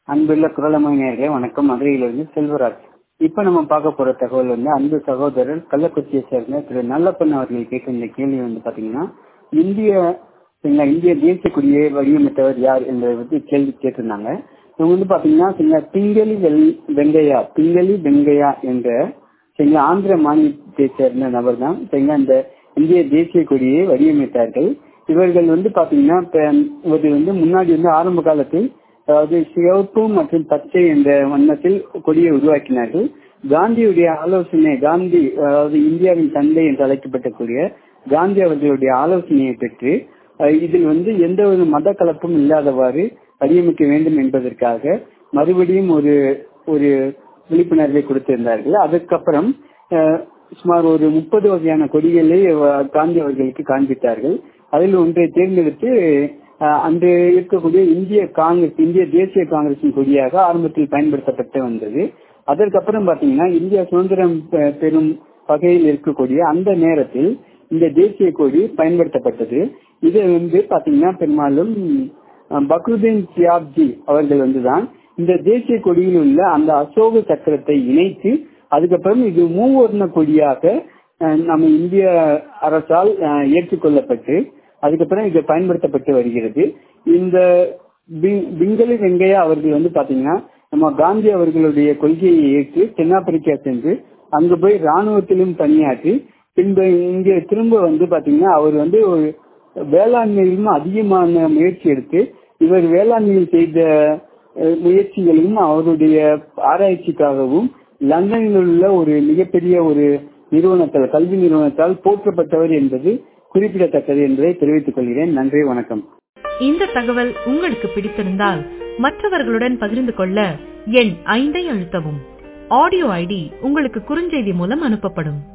அன்புள்ள குரலமை நேர்களே வணக்கம் மதுரையிலிருந்து செல்வராஜ் இப்ப நம்ம பார்க்க போற தகவல் வந்து அன்பு சகோதரர் கள்ளக்குறிச்சியை சேர்ந்த திரு நல்லப்பன் அவர்கள் கேட்கின்ற கேள்வி வந்து பாத்தீங்கன்னா இந்திய சரிங்களா, இந்திய தேசிய கொடியை வடிவமைத்தவர் யார் என்பதை பத்தி கேள்வி கேட்டிருந்தாங்க இவங்க வந்து பாத்தீங்கன்னா சரிங்களா, பிங்களி வெள்- வெங்கையா பிங்களி வெங்கையா என்ற சரிங்களா ஆந்திர மாநிலத்தை சேர்ந்த நபர் தான் சரிங்களா இந்த இந்திய தேசிய கொடியை வடிவமைத்தார்கள் இவர்கள் வந்து பாத்தீங்கன்னா இப்ப இவர்கள் வந்து முன்னாடி வந்து ஆரம்ப காலத்தில் அதாவது சிவப்பு மற்றும் பச்சை என்ற வண்ணத்தில் கொடியை உருவாக்கினார்கள் காந்தியுடைய ஆலோசனை காந்தி அதாவது இந்தியாவின் தந்தை என்று அழைக்கப்பட்டக்கூடிய காந்தி அவர்களுடைய ஆலோசனையை பெற்று அஹ், இதில் வந்து எந்த ஒரு மத கலப்பும் இல்லாதவாறு வடிவமைக்க வேண்டும் என்பதற்காக மறுபடியும் ஒரு ஒரு விழிப்புணர்வை கொடுத்திருந்தார்கள் அதுக்கப்புறம் அஹ், சுமார் ஒரு முப்பது வகையான கொடிகளை அஹ், காந்தி அவர்களுக்கு காண்பித்தார்கள் அதில் ஒன்றை தேர்ந்தெடுத்து அஹ், அன்று இருக்கக்கூடிய இந்திய காங்கிரஸ் இந்திய தேசிய காங்கிரசின் கொடியாக ஆரம்பத்தில் பயன்படுத்தப்பட்டு வந்தது அதற்கப்புறம் பாத்தீங்கன்னா இந்தியா சுதந்திரம் பெ- பெறும் வகையில் இருக்கக்கூடிய அந்த நேரத்தில் இந்த தேசிய கொடி பயன்படுத்தப்பட்டது இது வந்து பாத்தீங்கன்னா பெரும்பாலும் அஹ், பக்ருதீன் சியாப்ஜி அவர்கள் வந்துதான் இந்த தேசிய கொடியில் உள்ள அந்த அசோக சக்கரத்தை இணைத்து அதுக்கப்புறம் இது மூவர்ண கொடியாக அஹ், நம்ம இந்திய அரசால் அஹ், ஏற்றுக்கொள்ளப்பட்டு அதுக்கப்புறம் இது பயன்படுத்தப்பட்டு வருகிறது இந்த பி- பிங்களி வெங்கையா அவர்கள் வந்து பாத்தீங்கன்னா நம்ம காந்தி அவர்களுடைய கொள்கையை ஏற்று தென்னாப்பிரிக்கா சென்று அங்கு போய் ராணுவத்திலும் பணியாற்றி பின்பு இங்கே திரும்ப வந்து பாத்தீங்கன்னா அவர் வந்து ஒரு வேளாண்மையிலும் அதிகமான முயற்சி எடுத்து இவர் வேளாண்மையில் செய்த அஹ், முயற்சிகளையும் அவருடைய ஆராய்ச்சிக்காகவும் லண்டனில் உள்ள ஒரு மிகப்பெரிய ஒரு நிறுவனத்தால் கல்வி நிறுவனத்தால் போற்றப்பட்டவர் என்பது குறிப்பிடத்தக்கது என்பதை தெரிவித்துக் கொள்கிறேன் நன்றி வணக்கம் இந்த தகவல் உங்களுக்கு பிடித்திருந்தால் மற்றவர்களுடன் பகிர்ந்து கொள்ள எண் ஐந்தை அழுத்தவும் ஆடியோ ஐடி உங்களுக்கு குறுஞ்செய்தி மூலம் அனுப்பப்படும்